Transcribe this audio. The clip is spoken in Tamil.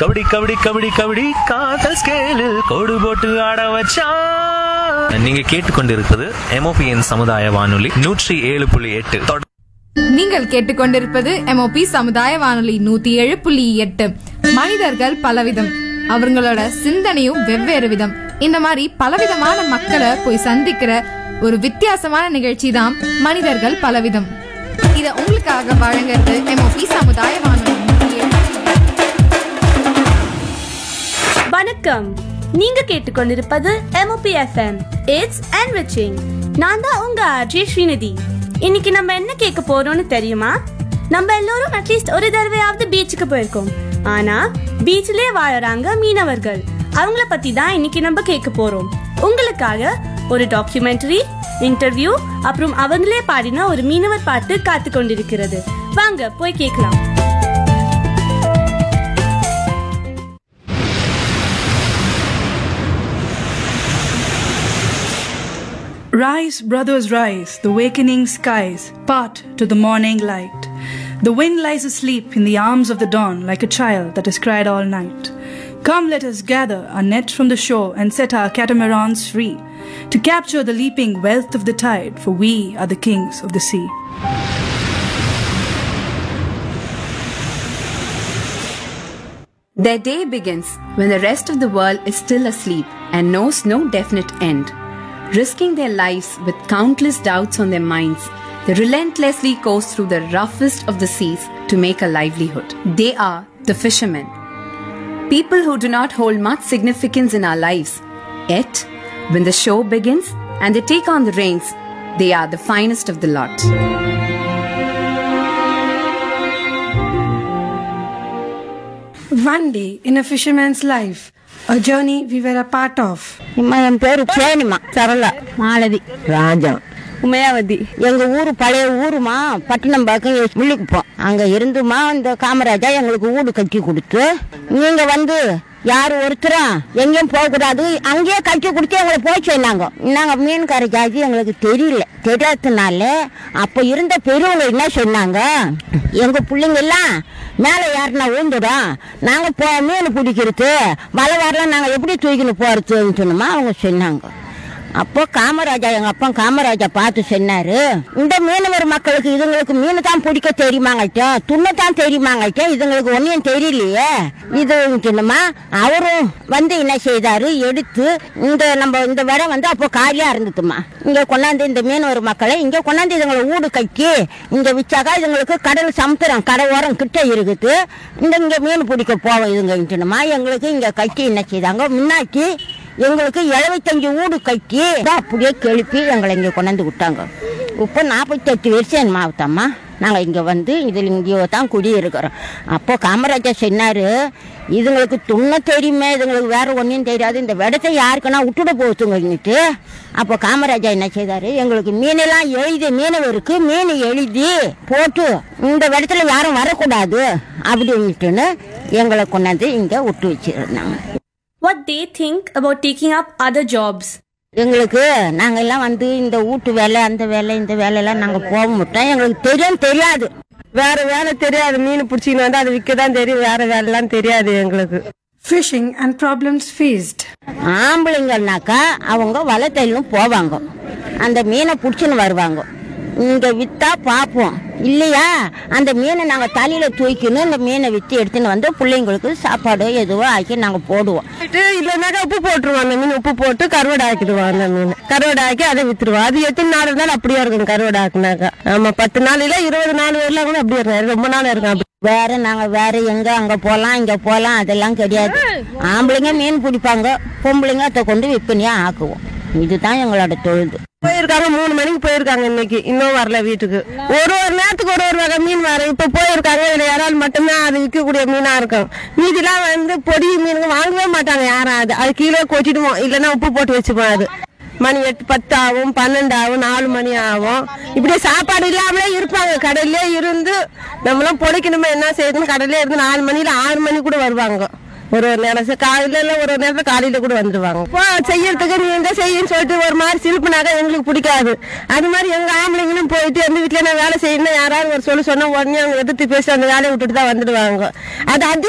கபடி கபடி கபடி கபடி காதல் ஸ்கேலில் கோடு போட்டு ஆட வச்சான் நீங்க கேட்டுக்கொண்டிருப்பது எம்ஓபிஎன் சமுதாய வானொலி நூற்றி ஏழு புள்ளி எட்டு தொட- நீங்கள் கேட்டுக்கொண்டிருப்பது எம்ஓபி சமுதாய வானொலி நூத்தி ஏழு புள்ளி எட்டு மனிதர்கள் பலவிதம் அவங்களோட சிந்தனையும் வெவ்வேறு விதம் இந்த மாதிரி பலவிதமான மக்களை போய் சந்திக்கிற ஒரு வித்தியாசமான நிகழ்ச்சி தான் மனிதர்கள் பலவிதம் இத உங்களுக்காக வழங்குறது எம்ஓபி சமுதாய வானொலி 107.8. வணக்கம் நீங்க கேட்டுக்கொண்டிருப்பது எம்ஓபி எஃப்எம் இட்ஸ் enriching நான் தான் உங்க ஆர்ஜே ஸ்ரீநிதி இன்னைக்கு நம்ம என்ன கேட்க போறோம்னு தெரியுமா நம்ம எல்லோரும் அட்லீஸ்ட் ஒரு தடவையாவது பீச்சுக்கு போயிருக்கோம் ஆனா பீச்சிலே வாழறாங்க மீனவர்கள் அவங்கள பத்தி தான் இன்னைக்கு நம்ம கேட்க போறோம் உங்களுக்காக ஒரு டாக்குமெண்டரி இன்டர்வியூ அப்புறம் அவங்களே பாடின ஒரு மீனவர் பாட்டு காத்து கொண்டிருக்கிறது வாங்க போய் கேட்கலாம் Rise, brothers, rise, the wakening skies part to the morning light. The wind lies asleep in the arms of the dawn like a child that has cried all night. Come, let us gather our net from the shore and set our catamarans free to capture the leaping wealth of the tide, for we are the kings of the sea. Their day begins when the rest of the world is still asleep and knows no definite end. Risking their lives with countless doubts on their minds, they relentlessly coast through the roughest of the seas to make a livelihood. They are the fishermen. People who do not hold much significance in our lives. Yet, when the show begins and they take on the reins, they are the finest of the lot. One day in a fisherman's life, a journey we were a part of. அம்மா என் பேரு சேனிமா சரளா மாலதி ராஜா உமையாவதி எங்க ஊரு பழைய ஊருமா பட்டினம் பக்கம் முள்ளிக்குப்போம் அங்க இருந்துமா இந்த காமராஜா எங்களுக்கு வீடு கட்டி கொடுத்து நீங்க வந்து யாரு ஒருத்தரா எங்கேயும் போக கூடாது அங்கேயே கட்டி கொடுத்து எங்களை போய் சொன்னாங்க நாங்க மீன்கார ஜாதி எங்களுக்கு தெரியல தெரியாததுனால அப்ப இருந்த பெரியவங்க என்ன சொன்னாங்க எங்க பிள்ளைங்க எல்லாம் மேலே யாருன்னா ஊந்துடும் நாங்க போ மீன் பிடிக்கிறது வலை வரலாம் நாங்க எப்படி தூக்கின்னு போறதுன்னு சொன்னோமா அவங்க சொன்னாங்க அப்போ காமராஜா எங்க அப்பா காமராஜா பார்த்து சொன்னாரு இந்த மீனவர் மக்களுக்கு இதுங்களுக்கு மீன் தான் பிடிக்க தெரியுமாங்கட்ட துண்ண தான் தெரியுமாங்கட்ட இதுங்களுக்கு ஒன்னும் தெரியலையே இது சொன்னமா அவரும் வந்து என்ன செய்தாரு எடுத்து இந்த நம்ம இந்த விட வந்து அப்போ காலியா இருந்துட்டுமா இங்க கொண்டாந்து இந்த மீனவர் மக்களை இங்க கொண்டாந்து இதுங்களை ஊடு கட்டி இங்க விச்சாக்கா இதுங்களுக்கு கடல் சமுத்திரம் கடை ஓரம் கிட்ட இருக்குது இந்த இங்க மீன் பிடிக்க போவோம் இதுங்கன்ட்டுமா எங்களுக்கு இங்க கட்டி என்ன செய்தாங்க முன்னாடி எங்களுக்கு எழுபத்தஞ்சு வீடு கட்டி அப்படியே கெழுப்பி எங்களை இங்கே கொண்டாந்து விட்டாங்க இப்போ நாற்பத்தெட்டு வருஷம் என் மாவட்டம்மா நாங்கள் இங்கே வந்து இதில் இங்கே தான் குடியிருக்கிறோம் அப்போ காமராஜா சொன்னார் இதுங்களுக்கு துண்ண தெரியுமே இதுங்களுக்கு வேற ஒன்றும் தெரியாது இந்த விடத்தை யாருக்குன்னா விட்டுட போச்சுங்கன்னுட்டு அப்போ காமராஜா என்ன செய்தாரு எங்களுக்கு மீனெல்லாம் எழுதி மீனவருக்கு மீன் எழுதி போட்டு இந்த இடத்துல யாரும் வரக்கூடாது அப்படின்ட்டுன்னு எங்களை கொண்டாந்து இங்கே விட்டு வச்சிருந்தாங்க what they think about taking up other jobs. எங்களுக்கு நாங்க எல்லாம் வந்து இந்த வீட்டு வேலை அந்த வேலை இந்த வேலையெல்லாம் நாங்க போக மாட்டோம் எங்களுக்கு தெரியும் தெரியாது வேற வேலை தெரியாது மீன் பிடிச்சின்னு வந்து அது விற்க தான் தெரியும் வேற வேலைலாம் தெரியாது எங்களுக்கு Fishing and problems faced. ஆம்பளைங்கன்னாக்கா அவங்க வலை தையலும் போவாங்க அந்த மீனை பிடிச்சின்னு வருவாங்க இங்க வித்தா பார்ப்போம் இல்லையா அந்த மீனை நாங்க தலையில தூக்கின்னு இந்த மீனை வித்து எடுத்துன்னு வந்து பிள்ளைங்களுக்கு சாப்பாடு எதுவோ ஆக்கி நாங்க போடுவோம் இல்லைனாக்கா உப்பு போட்டுருவோம் அந்த மீன் உப்பு போட்டு கருவாடை ஆக்கிடுவோம் அந்த மீன் கருவாடை ஆக்கி அதை வித்துருவோம் அது எத்தனை நாள் இருந்தாலும் அப்படியே இருக்கும் கருவாடை ஆக்குனாக்கா ஆமா பத்து நாள் இல்ல இருபது நாள் வரலாம் கூட அப்படியே இருக்கும் ரொம்ப நாள் இருக்கும் அப்படி வேற நாங்க வேற எங்க அங்க போலாம் இங்க போலாம் அதெல்லாம் கிடையாது ஆம்பளைங்க மீன் பிடிப்பாங்க பொம்பளைங்க அதை கொண்டு விற்பனையா ஆக்குவோம் இதுதான் எங்களோட தொழுது போயிருக்காங்க மூணு மணிக்கு போயிருக்காங்க இன்னைக்கு இன்னும் வரல வீட்டுக்கு ஒரு ஒரு நேரத்துக்கு ஒரு ஒரு வகை மீன் வர இப்ப போயிருக்காங்க இதுல யாரால் மட்டும்தான் அது விற்கக்கூடிய மீனா இருக்கும் மீதிலாம் வந்து பொடி மீனுங்க வாங்கவே மாட்டாங்க யாரும் அது அது கீழே கொட்டிடுவோம் இல்லைன்னா உப்பு போட்டு வச்சுப்போம் அது மணி எட்டு பத்து ஆகும் பன்னெண்டு ஆகும் நாலு மணி ஆகும் இப்படி சாப்பாடு இல்லாமலே இருப்பாங்க கடையிலே இருந்து நம்மளாம் பொழைக்கணுமே என்ன செய்யுதுன்னு கடையிலே இருந்து நாலு மணில ஆறு மணி கூட வருவாங்க ஒரு ஒரு நேரம் சரி, காலையில இல்ல ஒரு ஒரு நேரத்துல காலையில கூட வந்துருவாங்க இப்போ செய்யறதுக்கு நீ இந்த செய்யன்னு சொல்லிட்டு ஒரு மாதிரி சிரிப்புனாக்கா எங்களுக்கு பிடிக்காது அது மாதிரி எங்க ஆம்பளைங்களும் போயிட்டு எந்த வீட்டுல நான் வேலை செய்யணும் யாராவது ஒரு சொல்லி சொன்னா உடனே அவங்க எதிர்த்து பேசி அந்த வேலையை விட்டுட்டு தான் வந்துடுவாங்க அது